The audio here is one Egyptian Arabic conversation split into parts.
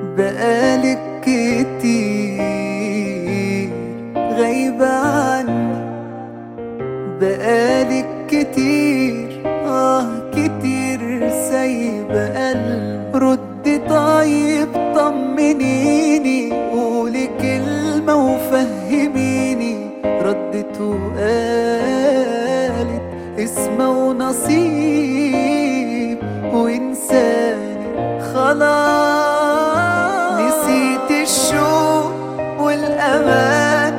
بقالك كتير غايبة عني بقالك كتير آه كتير سايبة قلب رد طيب طمنيني قولي كلمة وفهميني ردت وقالت اسمه ونصيب وإنساني خلاص نسيت الشوق والأمان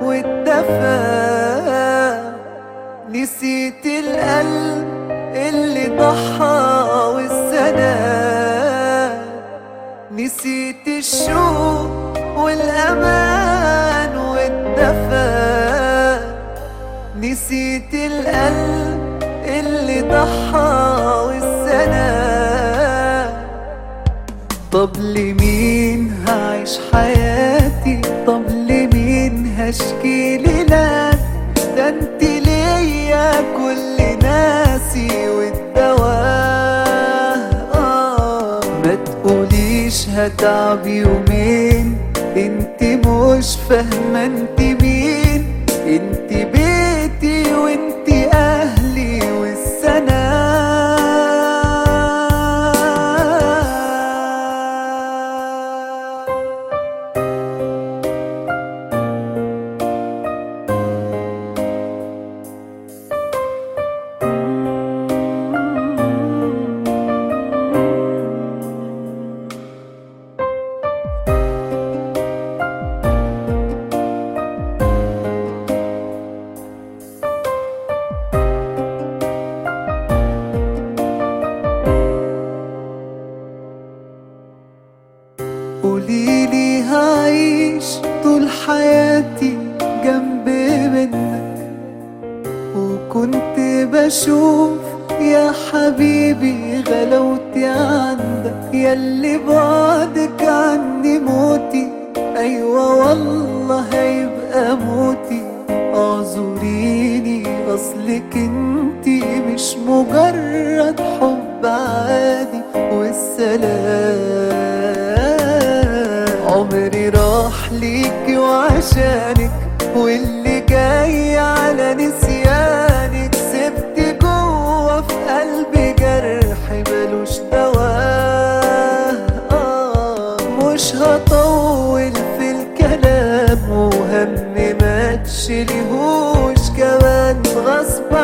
والدفا نسيت القلب اللي ضحى والسلام نسيت الشوق والأمان والدفا نسيت القلب اللي ضحى والسلام طب لمين هعيش حياتي طب لمين هشكي ليلات ده انت ليا كل ناسي والدواء آه ما تقوليش هتعب يومين انت مش فاهمه انت مين انت بيتي وانت اهلي والسنة قوليلي هعيش طول حياتي جنب منك وكنت بشوف يا حبيبي غلاوتي عندك ياللي بعدك عني موتي ايوه والله هيبقى موتي اعذريني اصلك انتي مش مجرد حب عادي والسلام عمري راح ليكي وعشانك واللي جاي على نسيانك سبت جوه في قلبي جرح ملوش دواء آه مش هطول في الكلام وهم ما تشيلهوش كمان غصب